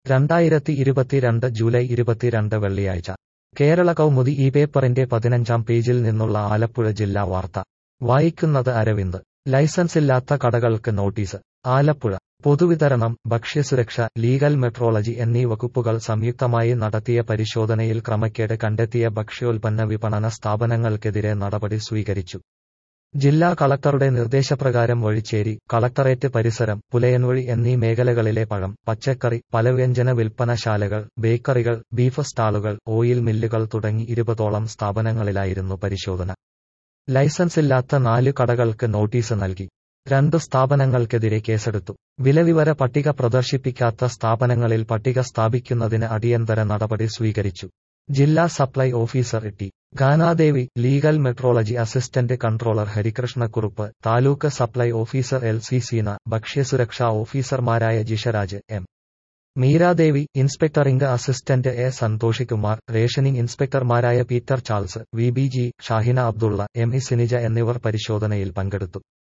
രണ്ടായിരത്തി ഇരുപത്തിരണ്ട് ജൂലൈ ഇരുപത്തിരണ്ട് വെള്ളിയാഴ്ച കേരള കൗമുദി ഈ പേപ്പറിന്റെ പതിനഞ്ചാം പേജിൽ നിന്നുള്ള ആലപ്പുഴ ജില്ലാ വാർത്ത വായിക്കുന്നത് അരവിന്ദ് ലൈസൻസില്ലാത്ത കടകൾക്ക് നോട്ടീസ് ആലപ്പുഴ പൊതുവിതരണം ഭക്ഷ്യസുരക്ഷ ലീഗൽ മെട്രോളജി എന്നീ വകുപ്പുകൾ സംയുക്തമായി നടത്തിയ പരിശോധനയിൽ ക്രമക്കേട് കണ്ടെത്തിയ ഭക്ഷ്യോൽപ്പന്ന വിപണന സ്ഥാപനങ്ങൾക്കെതിരെ നടപടി സ്വീകരിച്ചു ജില്ലാ കളക്ടറുടെ നിർദ്ദേശപ്രകാരം വഴിച്ചേരി കളക്ടറേറ്റ് പരിസരം പുലയൻവഴി എന്നീ മേഖലകളിലെ പഴം പച്ചക്കറി പലവ്യഞ്ജന വിൽപ്പനശാലകൾ ബേക്കറികൾ ബീഫ് സ്റ്റാളുകൾ ഓയിൽ മില്ലുകൾ തുടങ്ങി ഇരുപതോളം സ്ഥാപനങ്ങളിലായിരുന്നു പരിശോധന ലൈസൻസില്ലാത്ത നാല് കടകൾക്ക് നോട്ടീസ് നൽകി രണ്ട് സ്ഥാപനങ്ങൾക്കെതിരെ കേസെടുത്തു വിലവിവര പട്ടിക പ്രദർശിപ്പിക്കാത്ത സ്ഥാപനങ്ങളിൽ പട്ടിക സ്ഥാപിക്കുന്നതിന് അടിയന്തര നടപടി സ്വീകരിച്ചു ജില്ലാ supply officer T Ganadevi legal metrology assistant controller Harikrishnakkuruppu taluk supply officer L C Seena ഭക്ഷ്യസുരക്ഷാ ഓഫീസർമാരായ Jisharaj M Meeradevi inspecting assistant A Santhosh Kumar rationing ഇൻസ്പെക്ടർമാരായ Peter Charles V B G Shahina Abdulla M E Sinija എന്നിവർ പരിശോധനയിൽ പങ്കെടുത്തു